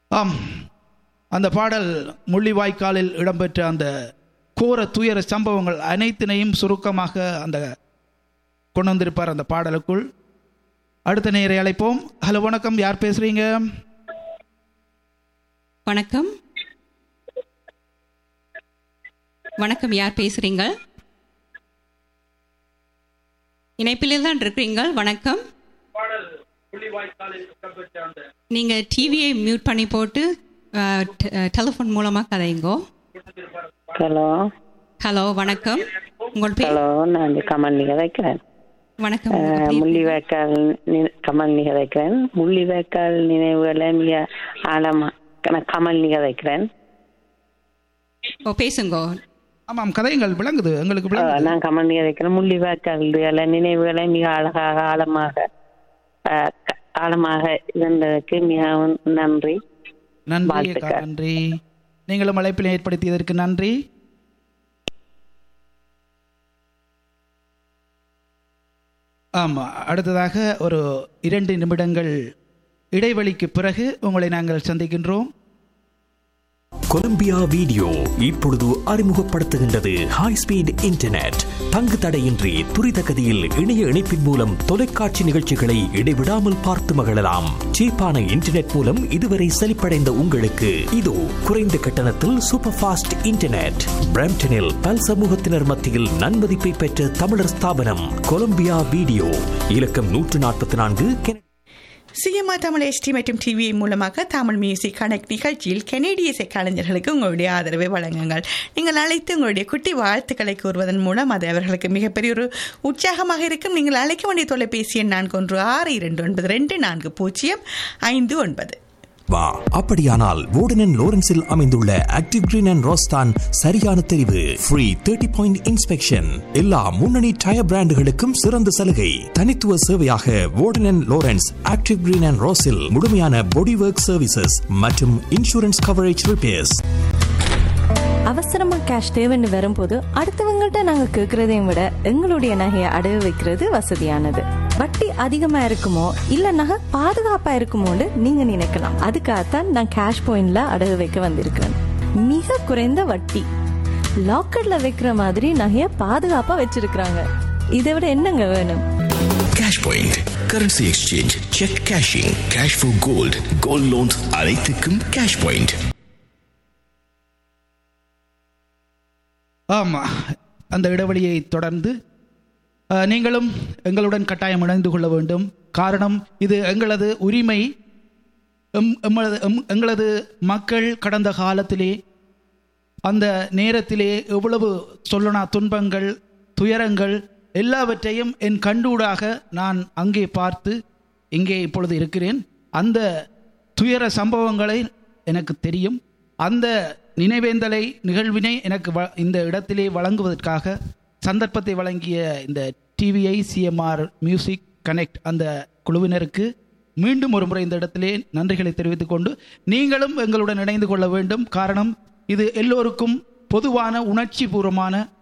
ஆம் அந்த பாடல் முள்ளிவாய்க்காலில் இடம்பெற்ற அந்த கோர துயர சம்பவங்கள் அனைத்தினையும் சுருக்கமாக அந்த கொண்டு வந்திருப்பார் அந்த பாடலுக்குள் அடுத்த நேரை அழைப்போம் ஹலோ வணக்கம் யார் பேசுறீங்க வணக்கம் வணக்கம் யார் பேசுறீங்க இணைப்பில் தான் இருக்கிறீங்க வணக்கம் நீங்க டிவியை மியூட் பண்ணி போட்டு டெலிஃபோன் மூலமா கதைங்கோ ஹலோ ஹலோ வணக்கம் உங்கள் பேர் ஹலோ நான் இந்த கமல் நிகழ்க்கிறேன் வணக்கம் உங்க பேர்? முள்ளிவாய்க்கால் நி- கமல் நிகழ்க்கிறேன் முள்ளிவாய்க்கால் நினைவுகளை மிக ஆழமா நான் கமல் நிகழ்க்கிறேன் ஓ பேசுங்கோ ஆமாம் கதைகள் விளங்குது எங்களுக்கு விளங்குது நான் கமல் நிகழ்க்கிறேன் முள்ளிவாய்க்கால் நினைவுகளை மிக அழகாக ஆழமாக அஹ், க- ஆழமாக இருந்ததற்கு மிகவும் நன்றி நன்றி அக்கா வாழ்த்துக்கள். நன்றி நீங்களும் அழைப்பில் ஏற்படுத்தியதற்கு நன்றி ஆமாம் அடுத்ததாக ஒரு இரண்டு நிமிடங்கள் இடைவெளிக்கு பிறகு உங்களை நாங்கள் சந்திக்கின்றோம் கொலம்பியா வீடியோ இப்பொழுது அறிமுகப்படுத்துகின்றது ஹை ஸ்பீட் இன்டர்நெட் தங்கு தடையின்றி துரித கதியில் இணைய இணைப்பின் மூலம் தொலைக்காட்சி நிகழ்ச்சிகளை இடைவிடாமல் பார்த்து மகிழலாம் சீப்பான இன்டர்நெட் மூலம் இதுவரை செழிப்படைந்த உங்களுக்கு இதோ குறைந்த கட்டணத்தில் சூப்பர் ஃபாஸ்ட் இன்டர்நெட் பிரம்டனில் பல் சமூகத்தினர் மத்தியில் நன்மதிப்பை பெற்ற தமிழர் ஸ்தாபனம் கொலம்பியா வீடியோ இலக்கம் நூற்று நாற்பத்தி நான்கு சிஎம்ஆர் தமிழ் எஸ்டி மற்றும் டிவி மூலமாக தமிழ் மியூசிக் கனெக்ட் நிகழ்ச்சியில் கெனடிய இசை கலைஞர்களுக்கு உங்களுடைய ஆதரவை வழங்குங்கள் நீங்கள் அழைத்து உங்களுடைய குட்டி வாழ்த்துக்களை கூறுவதன் மூலம் அது அவர்களுக்கு மிகப்பெரிய ஒரு உற்சாகமாக இருக்கும் நீங்கள் அழைக்க வேண்டிய தொலைபேசி எண் நான்கு ஒன்று ஆறு இரண்டு ஒன்பது ரெண்டு நான்கு பூஜ்ஜியம் ஐந்து ஒன்பது வா அப்படியானால் வோர்டன் லோரன்ஸில் அமைந்துள்ள ஆக்டிவ் கிரீன் அண்ட் ரோஸ்தான் சரியான தெரிவு ஃப்ரீ தேர்ட்டி பாயிண்ட் இன்ஸ்பெக்ஷன் எல்லா முன்னணி டயர் பிராண்டுகளுக்கும் சிறந்த சலுகை தனித்துவ சேவையாக வோர்டன் லோரன்ஸ் ஆக்டிவ் கிரீன் அண்ட் ரோஸில் முழுமையான பாடி ஒர்க் சர்வீசஸ் மற்றும் இன்சூரன்ஸ் கவரேஜ் ரிப்பேர்ஸ் அவசரமா கேஷ் தேவைன்னு வரும்போது அடுத்தவங்கள்ட்ட நாங்க கேக்குறதையும் விட எங்களுடைய நகையை அடகு வைக்கிறது வசதியானது வட்டி அதிகமா இருக்குமோ இல்ல நகை பாதுகாப்பா இருக்குமோன்னு நீங்க நினைக்கலாம் அதுக்காகத்தான் நான் கேஷ் பாயிண்ட்ல அடகு வைக்க வந்திருக்கிறேன் மிக குறைந்த வட்டி லாக்கர்ல வைக்கிற மாதிரி நகையை பாதுகாப்பா வச்சிருக்கிறாங்க இதை விட என்னங்க வேணும் cash point currency exchange cheque cashing cash for gold gold loans அனைத்துக்கும் கேஷ் பாயிண்ட் ஆமாம் அந்த இடைவெளியை தொடர்ந்து அஹ், நீங்களும் எங்களுடன் கட்டாயம் இணைந்து கொள்ள வேண்டும் காரணம் இது எங்களது உரிமை எம் எம்மளது எம் எங்களது மக்கள் கடந்த காலத்திலே அந்த நேரத்திலே எவ்வளவு சொல்லனா துன்பங்கள் துயரங்கள் எல்லாவற்றையும் என் கண்டூடாக நான் அங்கே பார்த்து இங்கே இப்பொழுது இருக்கிறேன் அந்த துயர சம்பவங்களை எனக்கு தெரியும் அந்த நினைவேந்தலை நிகழ்வினை எனக்கு வ- இந்த இடத்திலே வழங்குவதற்காக சந்தர்ப்பத்தை வழங்கிய இந்த டிவிஐ சிஎம்ஆர் மியூசிக் கனெக்ட் அந்த குழுவினருக்கு மீண்டும் ஒரு முறை இந்த இடத்திலே நன்றிகளை தெரிவித்துக் கொண்டு நீங்களும் எங்களுடன் இணைந்து கொள்ள வேண்டும் காரணம் இது எல்லோருக்கும் பொதுவான உணர்ச்சி பூர்வமான